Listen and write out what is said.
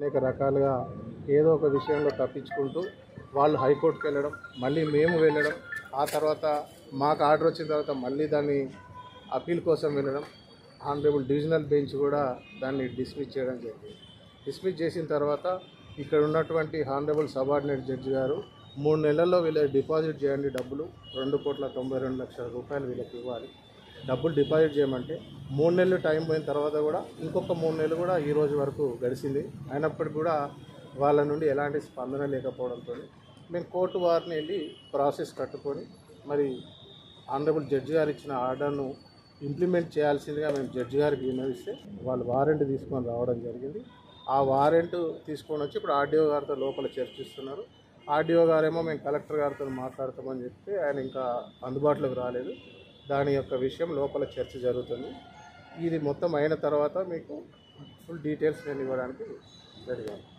అనేక రకాలుగా ఏదో ఒక విషయంలో తప్పించుకుంటూ వాళ్ళు హైకోర్టుకి వెళ్ళడం మళ్ళీ మేము వెళ్ళడం ఆ తర్వాత మాకు ఆర్డర్ వచ్చిన తర్వాత మళ్ళీ దాన్ని అప్పీల్ కోసం వెళ్ళడం ఆనరబుల్ డివిజనల్ బెంచ్ కూడా దాన్ని డిస్మిస్ చేయడం జరిగింది డిస్మిస్ చేసిన తర్వాత ఇక్కడ ఉన్నటువంటి హానరబుల్ సబార్డినేట్ జడ్జి గారు మూడు నెలల్లో వీళ్ళకి డిపాజిట్ చేయండి డబ్బులు రెండు కోట్ల తొంభై రెండు లక్షల రూపాయలు వీళ్ళకి ఇవ్వాలి డబ్బులు డిపాజిట్ చేయమంటే మూడు నెలలు టైం పోయిన తర్వాత కూడా ఇంకొక మూడు నెలలు కూడా ఈ రోజు వరకు గడిచింది అయినప్పటికీ కూడా వాళ్ళ నుండి ఎలాంటి స్పందన లేకపోవడంతో మేము కోర్టు వారిని వెళ్ళి ప్రాసెస్ కట్టుకొని మరి ఆనరబుల్ జడ్జి గారు ఇచ్చిన ఆర్డర్ను ఇంప్లిమెంట్ చేయాల్సిందిగా మేము జడ్జి గారికి విన్నవిస్తే వాళ్ళు వారెంట్ తీసుకొని రావడం జరిగింది ఆ వారెంట్ తీసుకొని వచ్చి ఇప్పుడు ఆర్డీఓ గారితో లోపల చర్చిస్తున్నారు ఆర్డీఓ గారేమో మేము కలెక్టర్ గారితో మాట్లాడతామని చెప్తే ఆయన ఇంకా అందుబాటులోకి రాలేదు దాని యొక్క విషయం లోపల చర్చ జరుగుతుంది ఇది మొత్తం అయిన తర్వాత మీకు ఫుల్ డీటెయిల్స్ నేను ఇవ్వడానికి రెడీగా ఉన్నాను.